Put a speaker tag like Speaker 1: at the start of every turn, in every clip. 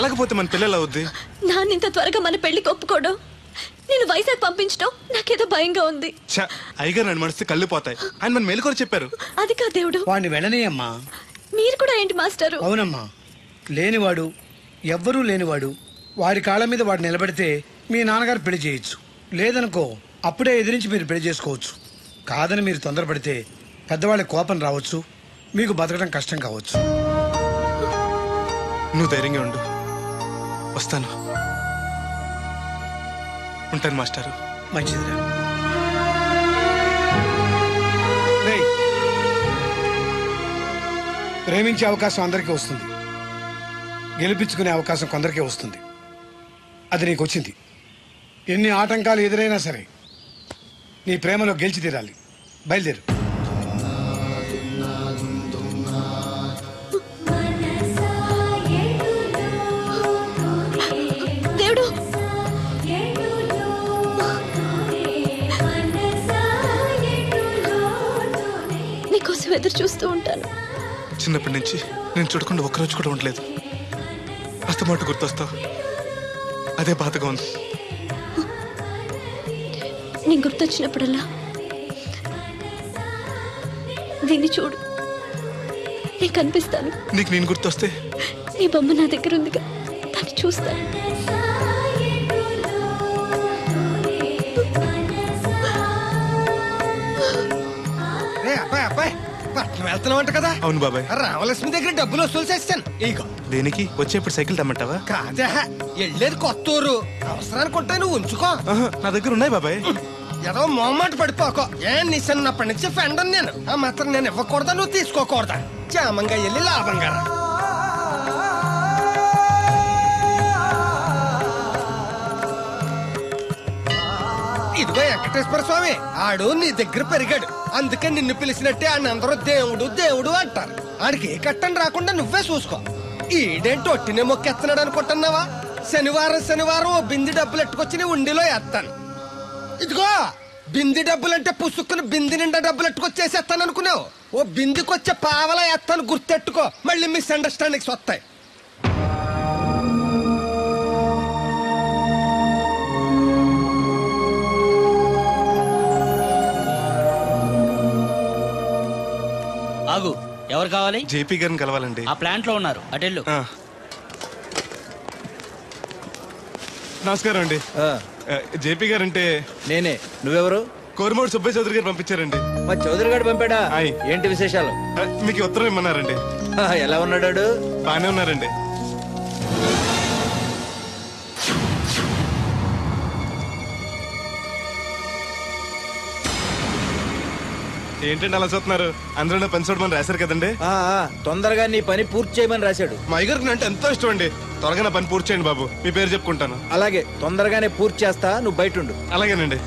Speaker 1: వెళ్ళకపోతే మన పిల్లలు అవుద్ది
Speaker 2: నాన్న ఇంత త్వరగా మన పెళ్లికి ఒప్పుకోవడం నేను వైజాగ్ పంపించడం నాకేదో భయంగా ఉంది
Speaker 1: ఛ, అయ్యగారు నన్ను మనస్తే కళ్ళు పోతాయి ఆయన మన మేలు కూడా చెప్పారు
Speaker 2: అది కాదు దేవుడు
Speaker 3: వాడిని వెళ్ళనీయమ్మా
Speaker 2: మీరు కూడా ఏంటి మాస్టారు
Speaker 3: అవునమ్మా లేనివాడు ఎవ్వరూ లేనివాడు వాడి కాళ్ళ మీద వాడు నిలబడితే మీ నాన్నగారు పెళ్లి చేయొచ్చు లేదనుకో అప్పుడే ఎదిరించి మీరు పెళ్లి చేసుకోవచ్చు కాదని మీరు తొందరపడితే పెద్దవాళ్ళ కోపం రావచ్చు మీకు బతకడం కష్టం కావచ్చు
Speaker 1: నువ్వు ధైర్యంగా ఉండు వస్తాను ఉంటాను మాస్టారు
Speaker 3: మంచిదిరా రేయ్, ప్రేమించే అవకాశం అందరికీ వస్తుంది గెలిపించుకునే అవకాశం కొందరికే వస్తుంది అది నీకు వచ్చింది ఎన్ని ఆటంకాలు ఎదురైనా సరే నీ ప్రేమలో గెలిచి తీరాలి బయలుదేరు
Speaker 2: దేవుడు నీకోసం ఎదురు చూస్తూ ఉంటాను
Speaker 1: చిన్నప్పటి నుంచి నేను చూడకుండా ఒక్కరోజు కూడా ఉండలేదు అస్తమాట గుర్తొస్తావు అదే బాధగా ఉంది
Speaker 2: నేను గుర్తొచ్చినప్పుడల్లా దీన్ని చూడు నేను కనిపిస్తాను
Speaker 1: నీకు నేను గుర్తొస్తే
Speaker 2: నీ బొమ్మ నా దగ్గర ఉందిగా దాన్ని చూస్తాను
Speaker 4: రే అబ్బాయి అబ్బాయి పట్నం వెళ్తున్నావంట కదా
Speaker 1: అవును బాబాయ్
Speaker 4: రామలక్ష్మి దగ్గర డబ్బులు వసూలు చేస్తాను ఇగో
Speaker 1: దేనికి వచ్చేప్పుడు సైకిల్ తెమ్మంటావా
Speaker 4: కాదే వెళ్ళేది కొత్త ఊరు అవసరానికి ఉంటాయి నువ్వు ఉంచుకో
Speaker 1: ఆహా, నా దగ్గర ఉన్నాయి బాబాయ్
Speaker 4: ఏదో మొహమాట పడిపోకో ఏ నీ చిన్నప్పటి నుంచి ఫ్రెండ్ నేను ఆ మాత్రం నేను ఇవ్వకూడదా నువ్వు తీసుకోకూడదా జామంగా వెళ్ళి లాభంగా రా. ఇదిగో వెంకటేశ్వర స్వామి ఆడు నీ దగ్గర పెరిగాడు అందుకే నిన్ను పిలిచినట్టే ఆయన అందరూ దేవుడు దేవుడు అంటారు ఆడికి ఏ కట్టం రాకుండా నువ్వే చూసుకో ఈడేంటి ఒట్టినే మొక్కెత్తనాడు అనుకుంటున్నావా శనివారం శనివారం ఓ బింది డబ్బులు ఎట్టుకొచ్చి నీ ఉండిలో వేస్తాను ఇదిగో బింది డబ్బులంటే పుసుక్కుని బింది నిండా డబ్బులు ఎట్టుకొచ్చేసేస్తాను అనుకున్నావు ఓ బిందికొచ్చే పావలా ఎత్తాను గుర్తెట్టుకో మళ్ళీ మిస్అండర్స్టాండింగ్స్ వస్తాయి
Speaker 5: ఆగు ఎవరు కావాలి
Speaker 1: జేపీ గారిని కలవాలండి
Speaker 5: ఆ ప్లాంట్ లో ఉన్నారు అటెళ్ళు
Speaker 1: ఆ. నమస్కారం అండి
Speaker 6: ఆ,
Speaker 1: జేపీ గారు అంటే
Speaker 6: నేనే నువ్వెవరు
Speaker 1: కోరమూడు సుబ్బయ్య చౌదరి గారు పంపించారండి
Speaker 6: మా చౌదరి గారు పంపాడా
Speaker 1: ఆయ్.
Speaker 6: ఏంటి విశేషాలు
Speaker 1: ఆ, మీకు ఉత్తరం ఇమ్మన్నారండి
Speaker 6: ఆ, ఎలా ఉన్నాడు
Speaker 1: బానే ఉన్నారండి ఏంటండి అలా చూస్తున్నారు అందరూ పని చూడమని రాశారు కదండి
Speaker 6: ఆ, ఆ, తొందరగా నీ పని పూర్తి చేయమని రాశాడు
Speaker 1: మా అయ్యగారికి అంటే ఎంతో ఇష్టం అండి త్వరగా నా పని పూర్తి చేయండి బాబు మీ పేరు చెప్పుకుంటాను
Speaker 6: అలాగే తొందరగానే పూర్తి చేస్తా నువ్వు బయట ఉండు
Speaker 1: అలాగేనండి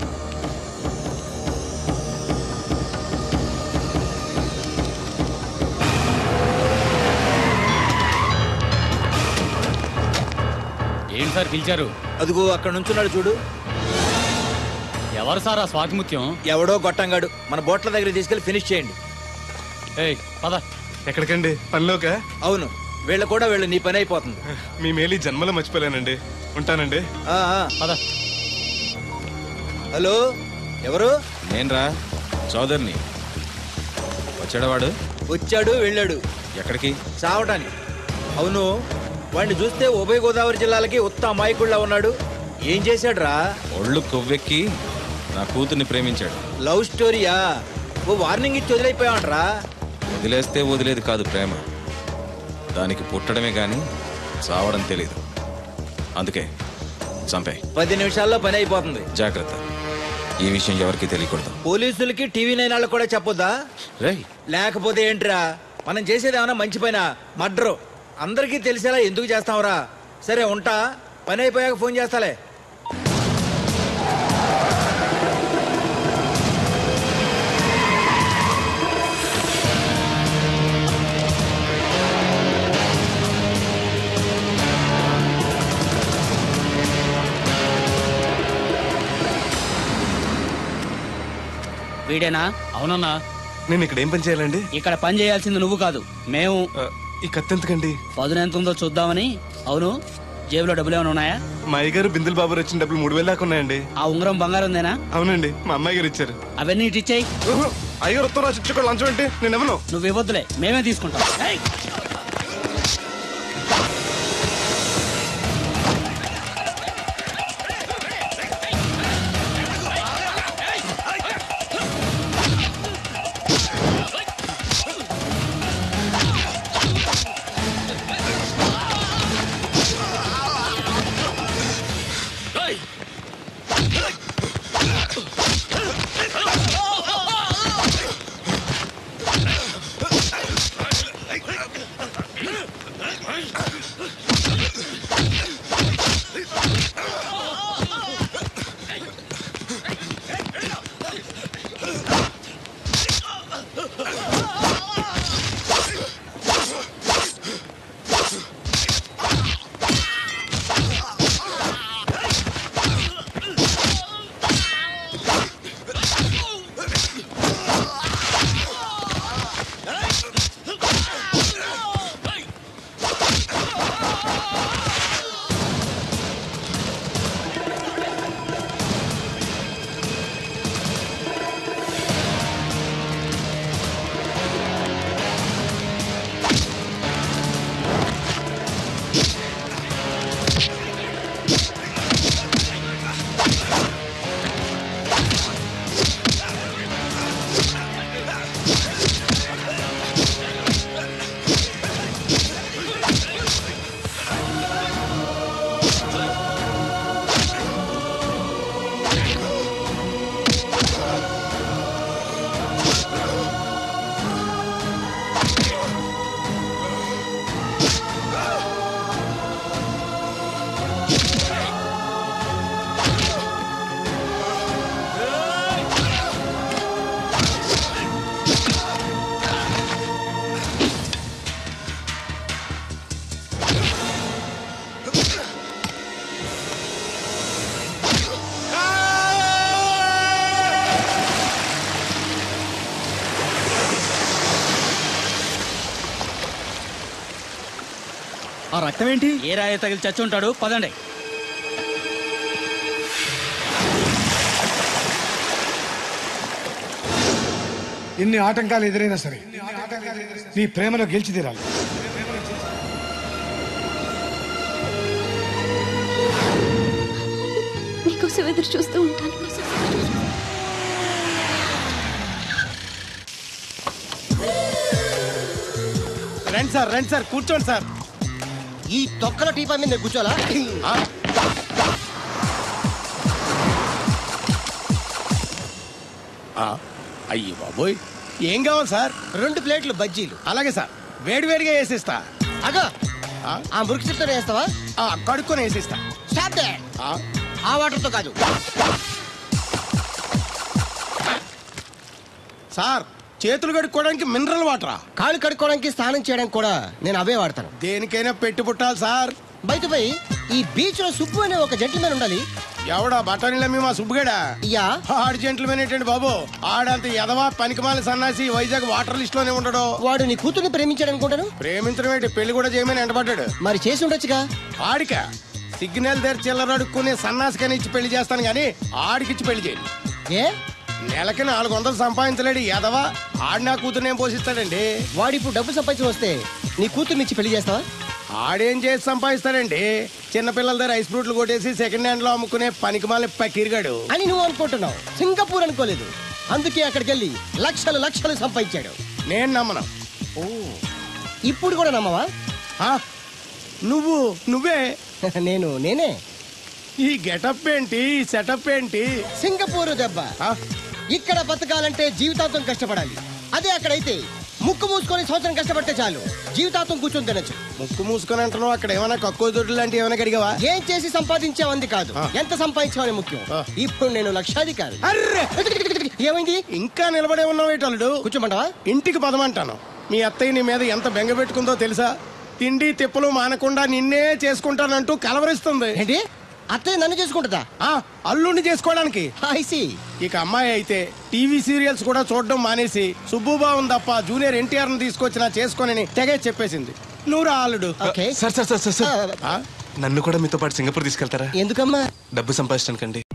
Speaker 5: ఏంటి సార్ పిలిచారు
Speaker 6: అదిగో అక్కడ నుంచున్నాడు చూడు
Speaker 5: ఎవరు సార్ ఆ స్వాతిముత్యం
Speaker 6: ఎవడో గొట్టంగాడు మన బోట్ల దగ్గర తీసుకెళ్లి ఫినిష్ చేయండి
Speaker 5: ఏయ్ పద
Speaker 1: ఎక్కడికండి పనిలోక
Speaker 6: అవును వీళ్ళ కూడా వీళ్ళు నీ పని అయిపోతుంది
Speaker 1: మీ మేలు ఈ జన్మలో మర్చిపోలేనండి ఉంటానండి
Speaker 6: ఆ, ఆ.
Speaker 5: పద
Speaker 6: హలో ఎవరు
Speaker 7: నేన్రా చౌదరిని వచ్చాడవాడు
Speaker 6: వచ్చాడు వెళ్ళాడు
Speaker 7: ఎక్కడికి
Speaker 6: చావటానికి అవును వాడిని చూస్తే ఉభయ గోదావరి జిల్లాలకి ఉత్త అమాయకుడిలా ఉన్నాడు ఏం చేశాడురా
Speaker 7: ఒళ్ళు కొవ్వెక్కి నా కూతుర్ని ప్రేమించాడు
Speaker 6: లవ్ స్టోరీయా ఓ వార్నింగ్ ఇచ్చి వదిలైపోయావంట్రా
Speaker 7: వదిలేస్తే వదిలేది కాదు ప్రేమ దానికి పుట్టడమే గాని చావడం తెలీదు అందుకే చంపే
Speaker 6: పది నిమిషాల్లో పని అయిపోతుంది
Speaker 7: జాగ్రత్త ఈ విషయం ఎవరికి తెలియకూడదు
Speaker 6: పోలీసులకి టీవీ నైన్ వాళ్ళకి కూడా చెప్పొద్దా
Speaker 7: రేయ్
Speaker 6: లేకపోతే ఏంట్రా మనం చేసేది ఏమైనా మంచి పైన మడ్రో అందరికీ తెలిసేలా ఎందుకు చేస్తావురా సరే ఉంటా పని అయిపోయాక ఫోన్ చేస్తాలే
Speaker 5: వీడేనా అవునన్నా
Speaker 1: నేను ఇక్కడ ఏం పని చేయాలండి
Speaker 5: ఇక్కడ పని చేయాల్సింది నువ్వు కాదు మేము
Speaker 1: ఆ, ఈ కత్తి ఎందుకండి
Speaker 5: పదును ఎంత ఉందో చూద్దామని అవును
Speaker 8: జేబులో డబ్బులు ఏమైనా ఉన్నాయా
Speaker 1: మా అయ్యగారు బిందులు బాబు వచ్చిన డబ్బులు మూడు వేలు దాకా ఉన్నాయండి
Speaker 8: ఆ ఉంగరం బంగారం ఉందేనా
Speaker 1: అవునండి మా అమ్మాయి గారు ఇచ్చారు
Speaker 8: అవన్నీ ఇటు ఇచ్చేయి
Speaker 1: ఊహు, అయ్యగారు ఉత్తరం రాసి ఇచ్చుకో లంచం ఏంటి నేను ఇవ్వను
Speaker 8: నువ్వు ఇవ్వద్దులే మేమే తీసుకుంటాం ఏయ్!
Speaker 5: ఆ రక్తం ఏంటి
Speaker 8: ఏ రాయ తగిలి చచ్చి ఉంటాడు పదండి
Speaker 3: ఎన్ని ఆటంకాలు ఎదురైనా సరే నీ ప్రేమలో గెలిచి తీరాలి
Speaker 2: నీకోసం ఎదురు చూస్తూ ఉంటాను
Speaker 4: రండి సార్ రండి సార్ కూర్చోండి సార్
Speaker 9: ఈ తొక్కల టీపా మీద నేను కూర్చోాలా
Speaker 4: అయ్యి బాబోయ్ ఏం కావాలి సార్
Speaker 9: రెండు ప్లేట్లు బజ్జీలు
Speaker 4: అలాగే సార్ వేడివేడిగా వేసిస్తా
Speaker 9: అగో
Speaker 4: ఆ?
Speaker 9: ఆ మురికి చెట్టు వేస్తావా
Speaker 4: ఆ, కడుక్కొని వేసిస్తా
Speaker 9: స్టాప్ దే
Speaker 4: ఆ,
Speaker 9: ఆ వాటర్ తో కాదు
Speaker 4: సార్ చేతులు కడుక్కోవడానికి మినరల్ వాటరా
Speaker 9: కాళ్ళు కడుక్కోవడానికి స్నానం చేయడానికి కూడా నేను అవే వాడతాను
Speaker 4: దేనికైనా పెట్టి పుట్టాలి సార్
Speaker 9: బయట పోయి ఈ బీచ్ లో సుబ్బు అనే ఒక జెంట్మెన్ ఉండాలి
Speaker 4: ఎవడా బఠానీల మీ మా సుబ్బుగడా
Speaker 9: యా
Speaker 4: ఆడు జెంట్లమెన్ ఏంటండి బాబు ఆడంత ఎదవా పనికిమాల సన్నాసి వైజాగ్ వాటర్ లిస్ట్ లోనే ఉండడు
Speaker 9: వాడు నీ కూతుర్ని ప్రేమించాడు అనుకుంటాను
Speaker 4: ప్రేమించడం ఏంటి పెళ్లి కూడా చేయమని ఎంటబడ్డాడు
Speaker 9: మరి చేసి ఉండొచ్చుగా
Speaker 4: ఆడిక సిగ్నల్ దగ్గర చిల్లర అడుక్కునే సన్నాసికని ఇచ్చి పెళ్లి చేస్తాను గానీ ఆడికిచ్చి పెళ్లి చేయండి
Speaker 9: ఏ
Speaker 4: నెలకి నాలుగు వందలు సంపాదించలేడు ఎదవా ఆడి నా కూతురునేం పోషిస్తాడండి
Speaker 9: వాడు ఇప్పుడు డబ్బు సంపాదించి వస్తే నీ కూతుర్ని ఇచ్చి పెళ్లి చేస్తావా
Speaker 4: ఆడేం చేసి సంపాదిస్తాడండి చిన్నపిల్లల దగ్గర ఐస్ ఫ్రూట్లు కొట్టేసి సెకండ్ హ్యాండ్ లో అమ్ముకునే పనికిమాల పకీర్గాడు
Speaker 9: అని నువ్వు అనుకుంటున్నావు సింగపూర్ అనుకోలేదు అందుకే అక్కడికి వెళ్ళి లక్షలు లక్షలు సంపాదించాడు
Speaker 4: నేను నమ్మను
Speaker 9: ఇప్పుడు కూడా నమ్మవా
Speaker 4: ఆ? నువ్వు నువ్వే
Speaker 9: నేను నేనే
Speaker 4: ఈ గెటప్ ఏంటి ఈ సెటప్ ఏంటి
Speaker 9: సింగపూర్ దెబ్బ
Speaker 4: ఆ?
Speaker 9: ఇక్కడ బతకాలంటే జీవితాంతం కష్టపడాలి అదే అక్కడైతే ముక్కు మూసుకొని సంవత్సరం కష్టపడితే చాలు జీవితాంతం కూర్చొని తినచ్చు
Speaker 4: ముక్కు మూసుకొని అంటున్నావు అక్కడ ఏమైనా కక్కువ దొడ్లు లాంటి ఏమైనా కడిగావా
Speaker 9: ఏం చేసి సంపాదించావంది కాదు
Speaker 4: ఆ.
Speaker 9: ఎంత సంపాదించావని ముఖ్యం
Speaker 4: ఆ.
Speaker 9: ఇప్పుడు నేను లక్షాధికారి
Speaker 4: అర్రే
Speaker 9: ఏమైంది
Speaker 4: ఇంకా నిలబడే ఉన్నావు ఏటల్లుడు
Speaker 9: కూర్చోమంటావా
Speaker 4: ఇంటికి పదమంటాను మీ అత్తయ్య నీ మీద ఎంత బెంగ పెట్టుకుందో తెలుసా తిండి తిప్పలు మానకుండా నిన్నే చేసుకుంటానంటూ కలవరిస్తుంది
Speaker 9: ఏంటి అత్తయ్య నన్ను చేసుకుంటుందా
Speaker 4: ఆ అల్లుడిని చేసుకోవడానికి
Speaker 9: ఐసి
Speaker 4: ఇక అమ్మాయి అయితే టీవీ సీరియల్స్ కూడా చూడడం మానేసి సుబ్బుబాబు తప్ప జూనియర్ ఎన్టీఆర్ ని తీసుకొచ్చిన చేసుకొని తెగే చెప్పేసింది నువ్వు రా అల్లుడు
Speaker 9: okay
Speaker 1: sir sir sir sir sir
Speaker 4: ఆ?
Speaker 1: నన్ను కూడా మీతో పాటు సింగపూర్ తీసుకెళ్తారా
Speaker 9: ఎందుకమ్మా
Speaker 1: డబ్బు సంపాదించడానికండి